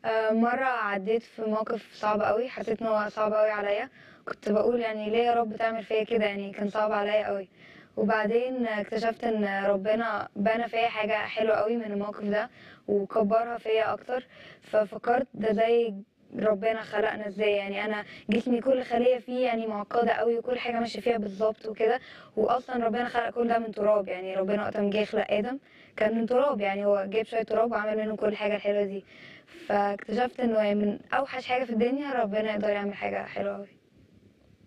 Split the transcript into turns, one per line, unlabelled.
آه، مرة عديت في موقف صعب قوي حسيت ان هو صعب قوي عليا كنت بقول يعني ليه يا رب تعمل فيا كده يعني كان صعب عليا قوي وبعدين اكتشفت ان ربنا بنى فيا حاجة حلوة قوي من الموقف ده وكبرها فيا اكتر ففكرت ده زي ربنا خلقنا ازاي يعني انا جسمي كل خلية فيه يعني معقدة قوي وكل حاجة ماشية فيها بالظبط وكده واصلا ربنا خلق كل ده من تراب يعني ربنا وقت ما جه يخلق ادم كان من تراب يعني هو جايب شوية تراب وعمل منه كل حاجة الحلوة دي فاكتشفت انه من اوحش حاجة في الدنيا ربنا يقدر يعمل حاجة حلوة قوي